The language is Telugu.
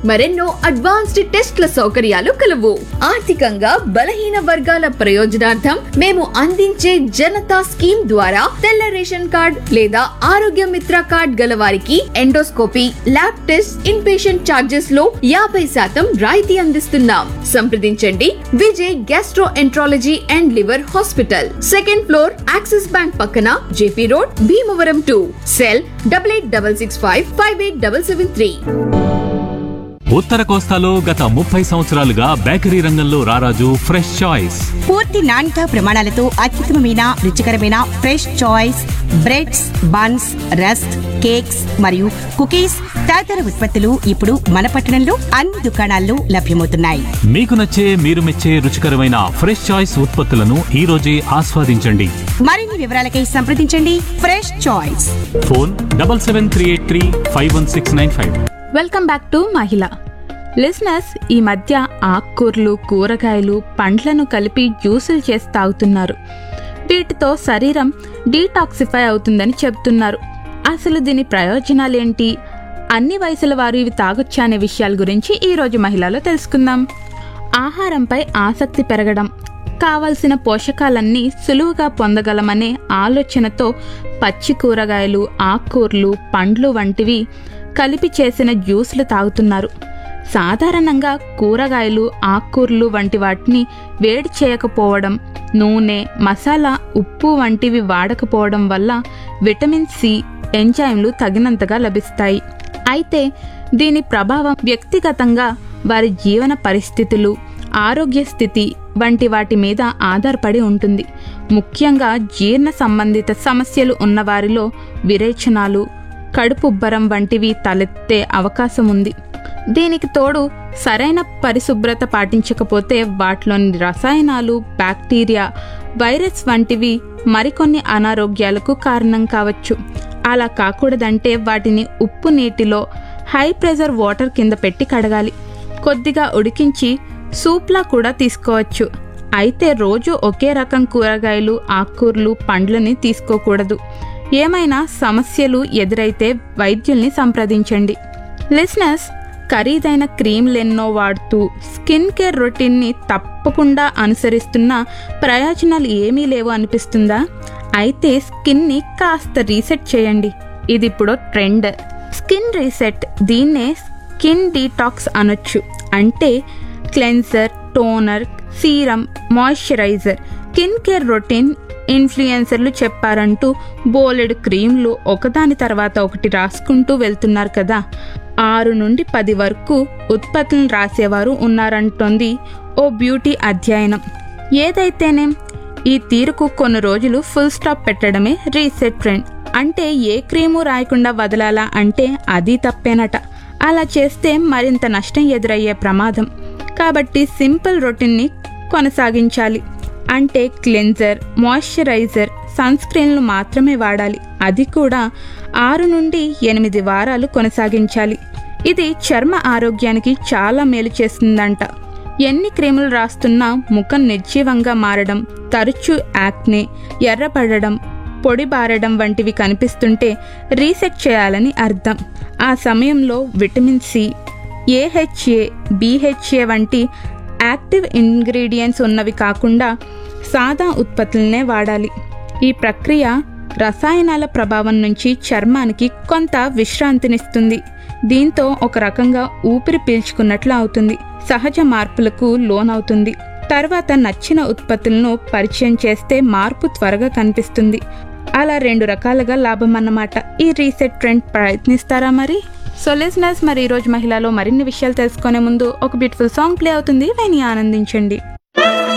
మరెన్నో అడ్వాన్స్డ్ టెస్ట్ల సౌకర్యాలు కలవు ఆర్థికంగా బలహీన వర్గాల ప్రయోజనార్థం మేము అందించే జనతా స్కీమ్ ద్వారా తెల్ల రేషన్ కార్డ్ లేదా ఆరోగ్య మిత్ర కార్డ్ గల వారికి endoscopy lab test in patient charges లో యాభై శాతం రాయితీ అందిస్తున్నాం సంప్రదించండి Vijay gastroenterology and liver hospital second floor Axis bank పక్కన JP road Bhimavaram two cell double eight double six five five eight double seven three ఉత్తర కోస్తాలో గత ముప్పై సంవత్సరాలుగా బేకరీ రంగంలో రారాజు ఫ్రెష్ చాయిస్ పూర్తి నాణ్యత ప్రమాణాలతో అత్యుత్తమమైన రుచికరమైన fresh choice breads buns rusk cakes మరియు కుకీస్ తదితర ఉత్పత్తులు ఇప్పుడు మన పట్టణంలో అన్ని దుకాణాల్లో లభ్యమవుతున్నాయి మీకు నచ్చే మీరు మెచ్చే రుచికరమైన ఫ్రెష్ చాయిస్ ఉత్పత్తులను ఈ రోజే ఆస్వాదించండి మరిన్ని వివరాలకై సంప్రదించండి fresh choice phone double seven three eight three five one six nine five welcome back to మహిళ లిసనర్స్ ఈ మధ్య ఆకుకూరలు కూరగాయలు పండ్లను కలిపి జ్యూసులు చేసి తాగుతున్నారు వీటితో శరీరం డీటాక్సిఫై అవుతుందని చెప్తున్నారు అసలు దీని ప్రయోజనాలేంటి అన్ని వయసుల వారు ఇవి తాగొచ్చా అనే విషయాల గురించి ఈ రోజు మహిళలో తెలుసుకుందాం ఆహారంపై ఆసక్తి పెరగడం కావలసిన పోషకాలన్నీ సులువుగా పొందగలమనే ఆలోచనతో పచ్చి కూరగాయలు ఆకుకూరలు పండ్లు వంటివి కలిపి చేసిన జ్యూస్లు తాగుతున్నారు సాధారణంగా కూరగాయలు ఆకుకూరలు వంటి వాటిని వేడి చేయకపోవడం నూనె మసాలా ఉప్పు వంటివి వాడకపోవడం వల్ల విటమిన్ సి ఎంజైమ్లు తగినంతగా లభిస్తాయి అయితే దీని ప్రభావం వ్యక్తిగతంగా వారి జీవన పరిస్థితులు ఆరోగ్య స్థితి వంటి వాటి మీద ఆధారపడి ఉంటుంది ముఖ్యంగా జీర్ణ సంబంధిత సమస్యలు ఉన్నవారిలో విరేచనాలు కడుపుబ్బరం వంటివి తలెత్తే అవకాశం ఉంది దీనికి తోడు సరైన పరిశుభ్రత పాటించకపోతే వాటిలోని రసాయనాలు బ్యాక్టీరియా వైరస్ వంటివి మరికొన్ని అనారోగ్యాలకు కారణం కావచ్చు అలా కాకూడదంటే వాటిని ఉప్పు నీటిలో హై ప్రెషర్ వాటర్ కింద పెట్టి కడగాలి కొద్దిగా ఉడికించి సూప్లా కూడా తీసుకోవచ్చు అయితే రోజు ఒకే రకం కూరగాయలు ఆకుకూరలు పండ్లని తీసుకోకూడదు ఏమైనా సమస్యలు ఎదురైతే వైద్యుల్ని సంప్రదించండి లిస్నర్స్ ఖరీదైన క్రీమ్లెన్నో వాడుతూ స్కిన్ కేర్ రొటీన్ని తప్పకుండా అనుసరిస్తున్న ప్రయోజనాలు ఏమీ లేవు అనిపిస్తుందా అయితే స్కిన్ని కాస్త రీసెట్ చేయండి ఇది ఇప్పుడు ట్రెండ్ స్కిన్ రీసెట్ దీన్నే స్కిన్ డీటాక్స్ అనొచ్చు అంటే cleanser toner serum moisturiser skin care routine ఇన్ఫ్లుయెన్సర్లు చెప్పారంటూ బోలెడు క్రీమ్లు ఒకదాని తర్వాత ఒకటి రాసుకుంటూ వెళ్తున్నారు కదా ఆరు నుండి పది వరకు ఉత్పత్తులను రాసేవారు ఉన్నారంటోంది ఓ బ్యూటీ అధ్యయనం ఏదైతేనేం ఈ తీరుకు కొన్ని రోజులు ఫుల్ స్టాప్ పెట్టడమే రీసెట్ ట్రెండ్ అంటే ఏ క్రీము రాయకుండా వదలాలా అంటే అది తప్పేనట అలా చేస్తే మరింత నష్టం ఎదురయ్యే ప్రమాదం కాబట్టి సింపుల్ రొటీన్ని కొనసాగించాలి అంటే క్లెన్జర్ మాయిశ్చరైజర్ సన్ స్క్రీన్లు మాత్రమే వాడాలి అది కూడా ఆరు నుండి ఎనిమిది వారాలు కొనసాగించాలి ఇది చర్మ ఆరోగ్యానికి చాలా మేలు చేస్తుందంట ఎన్ని క్రీములు రాస్తున్నా ముఖం నిర్జీవంగా మారడం తరచూ యాక్నే ఎర్రపడడం పొడి బారడం వంటివి కనిపిస్తుంటే రీసెట్ చేయాలని అర్థం ఆ సమయంలో విటమిన్ సి ఏహెచ్ఏ బీహెచ్ఏ వంటి యాక్టివ్ ఇంగ్రీడియంట్స్ ఉన్నవి కాకుండా సాదా ఉత్పత్తులనే వాడాలి ఈ ప్రక్రియ రసాయనాల ప్రభావం నుంచి చర్మానికి కొంత విశ్రాంతినిస్తుంది దీంతో ఒక రకంగా ఊపిరి పీల్చుకున్నట్లు అవుతుంది సహజ మార్పులకు లోనవుతుంది తర్వాత నచ్చిన ఉత్పత్తులను పరిచయం చేస్తే మార్పు త్వరగా కనిపిస్తుంది అలా రెండు రకాలుగా లాభం అన్నమాట ఈ రీసెట్ ట్రెండ్ ప్రయత్నిస్తారా మరి సో లిసనర్స్ మరి ఈరోజు మహిళలో మరిన్ని విషయాలు తెలుసుకునే ముందు ఒక బ్యూటిఫుల్ సాంగ్ ప్లే అవుతుంది విని ఆనందించండి